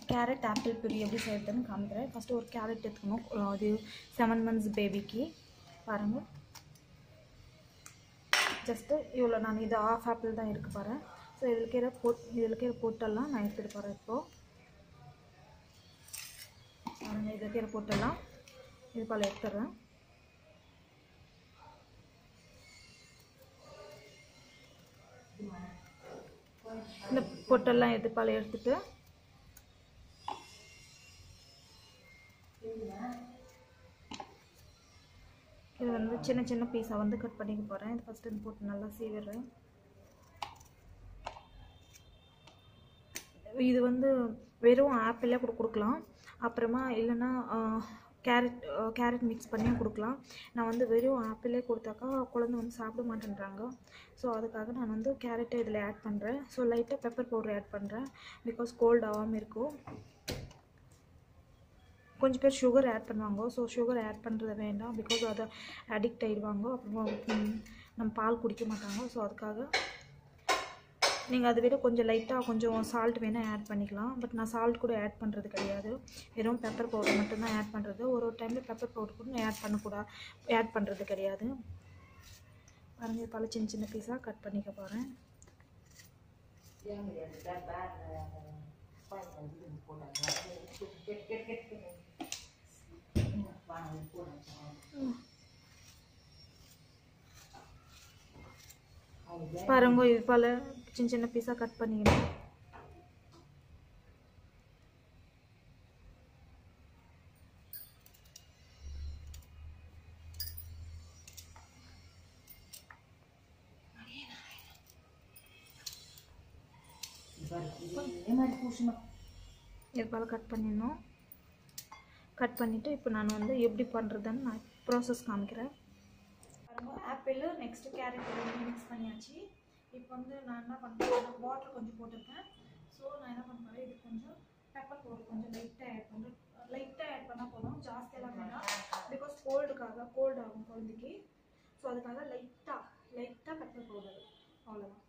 carrot apple பிரி எப்படி செய்யறதுன்னு காமிக்கிறேன் ஃபஸ்ட்டு ஒரு கேரட் எடுத்துக்கணும் அது செவன் மந்த்ஸ் பேபிக்கு பாருங்கள் ஜஸ்ட்டு இவ்வளோ நான் இது ஆஃப் ஆப்பிள் தான் இருக்கு பாரு ஸோ இதில் இருக்கிற போட் இதில் இருக்கிற பொட்டெல்லாம் நான் எடுத்துகிட்டு போகிறேன் இப்போது பாருங்கள் இதில் இருக்கிற பொட்டெல்லாம் இது போல் எடுத்துடுறேன் இந்த பொட்டெல்லாம் இது போல் எடுத்துட்டு இது வந்து சின்ன சின்ன பீஸாக வந்து கட் பண்ணிக்க போகிறேன் இது ஃபஸ்ட்டு இந்த போட்டு நல்லா சீவிடுறேன் இது வந்து வெறும் ஆப்பிளே கூட கொடுக்கலாம் அப்புறமா இல்லைன்னா கேரட் கேரட் மிக்ஸ் பண்ணியும் கொடுக்கலாம் நான் வந்து வெறும் ஆப்பிளே கொடுத்தாக்கா குழந்தை வந்து சாப்பிட மாட்டேன்றாங்க ஸோ அதுக்காக நான் வந்து கேரட்டை இதில் ஆட் பண்ணுறேன் ஸோ லைட்டாக பெப்பர் பவுடர் ஆட் பண்ணுறேன் பிகாஸ் கோல்ட் ஆகாமல் இருக்கும் கொஞ்சம் பேர் சுகர் ஆட் பண்ணுவாங்க ஸோ சுகர் ஆட் பண்ணுறது வேண்டாம் பிகாஸ் அதை அடிக்ட் ஆகிடுவாங்க அப்புறமா ம், நம்ம பால் குடிக்க மாட்டாங்க ஸோ அதுக்காக நீங்கள் அதை விட கொஞ்சம் லைட்டாக கொஞ்சம் சால்ட் வேணால் ஆட் பண்ணிக்கலாம் பட் நான் சால்ட் கூட ஆட் பண்ணுறது கிடையாது வெறும் பெப்பர் பவுடர் மட்டும்தான் ஆட் பண்ணுறது ஒரு ஒரு டைமில் பெப்பர் பவுடர் கூட நான் ஆட் பண்ணக்கூடாது ஆட் பண்ணுறது கிடையாது பாருங்கள் பல சின்ன சின்ன பீஸாக கட் பண்ணிக்க போகிறேன் பாருங்க இது போல் சின்ன சின்ன பீஸாக கட் பண்ணிக்கணும் இது போல் கட் பண்ணிடணும் கட் பண்ணிவிட்டு இப்போ நான் வந்து எப்படி பண்ணுறதுன்னு நான் ப்ராசஸ் காமிக்கிறேன் பாருங்க ஆப்பிள் நெக்ஸ்ட்டு கேரட் ரெண்டு மிக்ஸ் பண்ணியாச்சு இப்போ வந்து நான் என்ன பண்ணுறேன் வாட்டர் கொஞ்சம் போட்டிருக்கேன் ஸோ நான் என்ன பண்ண போகிறேன் இது கொஞ்சம் பெப்பர் பவுடர் கொஞ்சம் லைட்டாக ஆட் பண்ணுறேன் லைட்டாக ஆட் பண்ணால் போதும் ஜாஸ்தியெல்லாம் வேண்டாம் பிகாஸ் கோல்டுக்காக கோல்டு ஆகும் குழந்தைக்கு ஸோ அதுக்காக லைட்டாக லைட்டாக பெப்பர் பவுடர் அவ்வளோதான்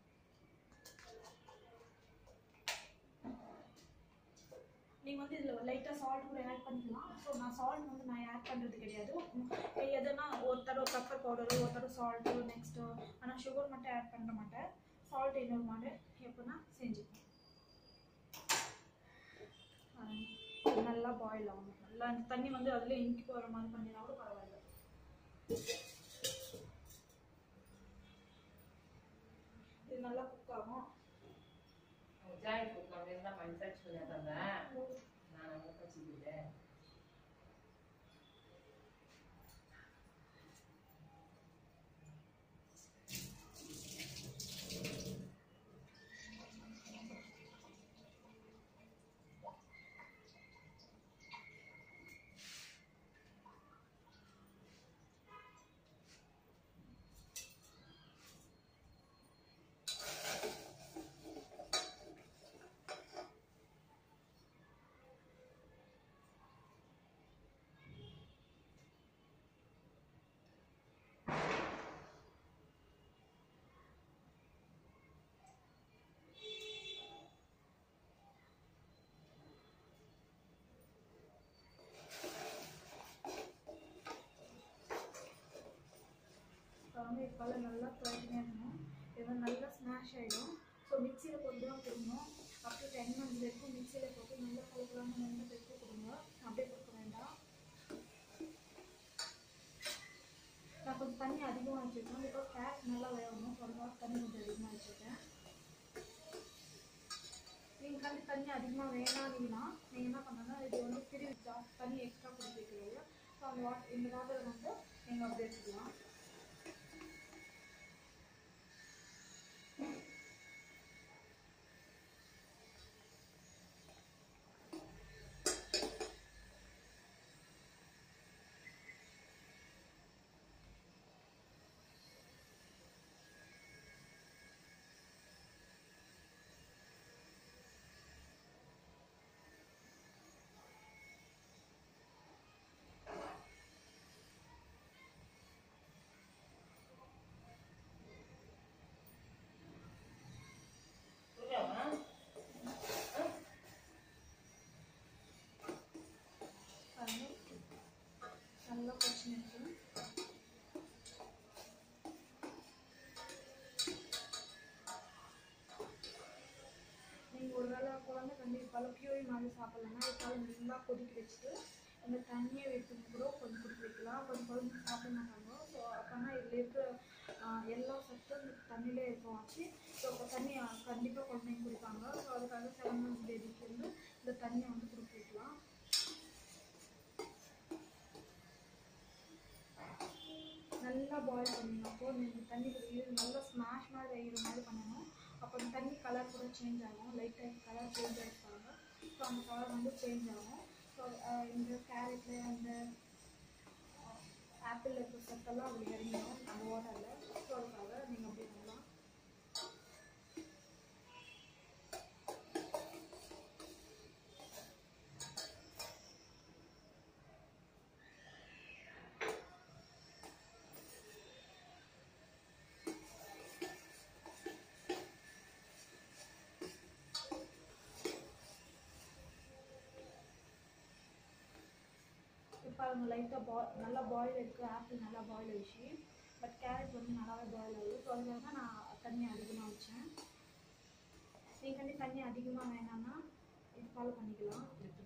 நீங்கள் வந்து இதில் லைட்டாக சால்ட் கூட ஆட் பண்ணிக்கலாம் ஸோ நான் சால்ட் வந்து நான் ஆட் பண்ணுறது கிடையாது உம், எதுனா ஒரு தடவை பெப்பர் பவுடரு ஒரு தடவை சால்ட்டு நெக்ஸ்ட்டு ஆனால் சுகர் மட்டும் ஆட் பண்ண மாட்டேன் சால்ட் இன்னொரு மாட்டேன் எப்போனா செஞ்சுப்பேன் ஆஹ், இது நல்லா பாயில் ஆகணும் நல்லா அந்த தண்ணி வந்து அதில் இனிக்கி போகிற மாதிரி பண்ணினா கூட பரவாயில்ல இது நல்லா குக் ஆகும் வந்து இப்போல்லாம் நல்லா குழந்தைங்க இருக்கணும் இது நல்லா ஸ்மாஷ் ஆகிடும் ஸோ மிக்சியில் போட்டு தான் கொடுக்கணும் அப் டு டென் மந்த்ஸ் வரைக்கும் மிக்சியில் போட்டு நல்லா கலக்கலாமல் நல்லா பெருக்க கொடுங்க அப்படியே கொடுக்க வேண்டாம் நான் கொஞ்சம் தண்ணி அதிகமாக வச்சுருக்கேன் பிகாஸ் கேட் நல்லா வேகணும் ஸோ அதனால தண்ணி கொஞ்சம் அதிகமாக வச்சுருக்கேன் நீங்கள் கண்டி தண்ணி அதிகமாக வேணாதீங்கன்னா நீங்கள் என்ன பண்ணுங்கன்னா இது வந்து பிரிவு ஜாஸ்தி தண்ணி எக்ஸ்ட்ரா குடிக்கிறீங்க ஸோ அந்த வாட் இந்த வாட்டரை வந்து நீங்கள் அப்படியே வச்சுக்கலாம் வந்து இப்போ பியூரி மாதிரி சாப்பிட்லன்னா இப்போ நல்லா கொதிக்க வச்சுட்டு இந்த தண்ணியை வைத்து கூட கொஞ்சம் குடிக்க வைக்கலாம் கொஞ்சம் குழந்தைங்க சாப்பிட மாட்டாங்க ஸோ அப்போனா இதில் இருக்கிற ஆஹ், எல்லா சத்தும் இந்த தண்ணியிலே இருக்கும் ஆச்சு ஸோ இப்போ தண்ணி கண்டிப்பாக குழந்தைங்க குடிப்பாங்க ஸோ அதுக்காக செவன் மந்த்ஸ் பேபிக்கு வந்து இந்த தண்ணியை வந்து குடிக்க வைக்கலாம் நல்லா பாயில் பண்ணணும் அப்போது நீங்கள் தண்ணி இது நல்லா ஸ்மாஷ் மாதிரி ஆகிற மாதிரி பண்ணணும் அப்போ அந்த தண்ணி கலர் கூட சேஞ்ச் ஆகும் லைட்டாக கலர் சேஞ்ச் ஆகிருப்பாங்க ஸோ அந்த கலர் வந்து சேஞ்ச் ஆகும் ஸோ இந்த கேரட்டில் அந்த ஆப்பிள் இருக்கிற சத்தெல்லாம் அப்படி இறங்கிடும் அந்த வாட்டரில் ஸோ அதுக்காக நீங்கள் அப்படி பண்ணலாம் இப்போ அவங்க லைட்டாக பா நல்லா பாயில் இருக்குது ஆப்பிள் நல்லா பாயில் ஆயிடுச்சு பட் கேரட் வந்து நல்லாவே பாயில் ஆகுது ஸோ அதுக்காக தான் நான் தண்ணி அதிகமாக வச்சேன் நீங்கள் வந்து தண்ணி அதிகமாக வேணாம்னா இது ஃபாலோ பண்ணிக்கலாம்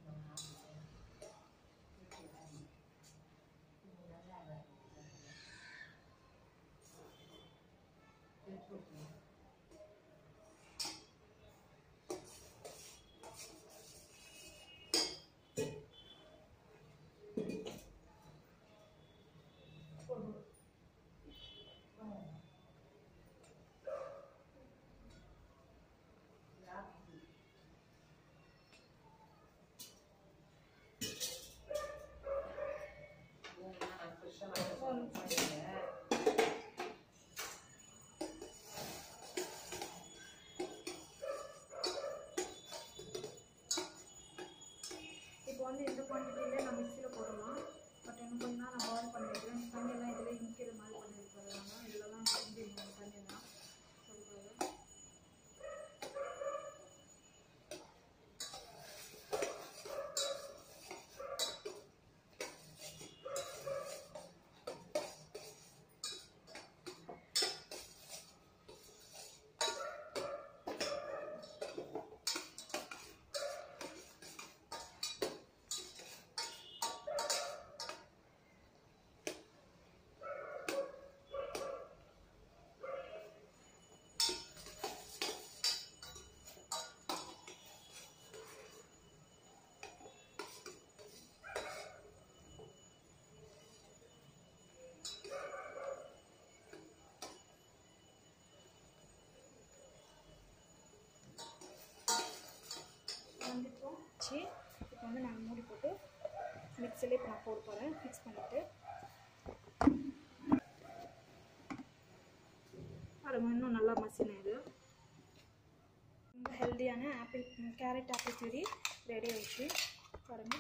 இப்போ வந்து இந்த குவான்டிட்டியிலே நான் மிக்சியில் போடலாம் பட் இன்னும் கொஞ்ச நேரம் நான் பாயில் பண்ணி வைக்கிறேன் தண்ணியெல்லாம் இதில் நிற்கிற மாதிரி பண்ணி வைக்கிறதுனால இதெல்லாம் வந்து தண்ணியெல்லாம் சொல்லுறது வந்துட்டோம் சி இப்போ வந்து நான் மூடி போட்டு மிக்சிலே இப்போ நான் போட போகிறேன் மிக்ஸ் பண்ணிவிட்டு பாருங்க இன்னும் நல்லா மசின இது ரொம்ப ஹெல்த்தியான ஆப்பிள் கேரட் ஆப்பிள் செடி ரெடி ஆயிடுச்சு பாருங்க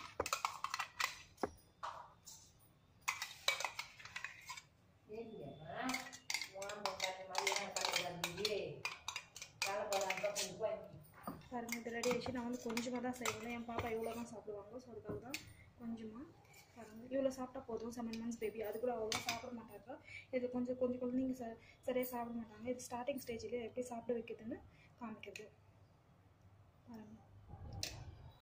பாருங்க இது ரெடி ஆயிடுச்சு நான் வந்து கொஞ்சமாக தான் செய்வேன் என் பாப்பா இவ்வளோ தான் சாப்பிடுவாங்க ஸோ அதுக்காக தான் கொஞ்சமாக பாருங்க இவ்வளோ சாப்பிட்டா போதும் செவன் மந்த்ஸ் பேபி அதுக்குள்ள அவ்வளோ சாப்பிட மாட்டாங்க இது கொஞ்சம் கொஞ்சம் குழந்தைங்க ச சரியாக சாப்பிட மாட்டாங்க இது ஸ்டார்டிங் ஸ்டேஜ்லேயே எப்படி சாப்பிட வைக்கிறதுன்னு காமிக்கிறது பாருங்க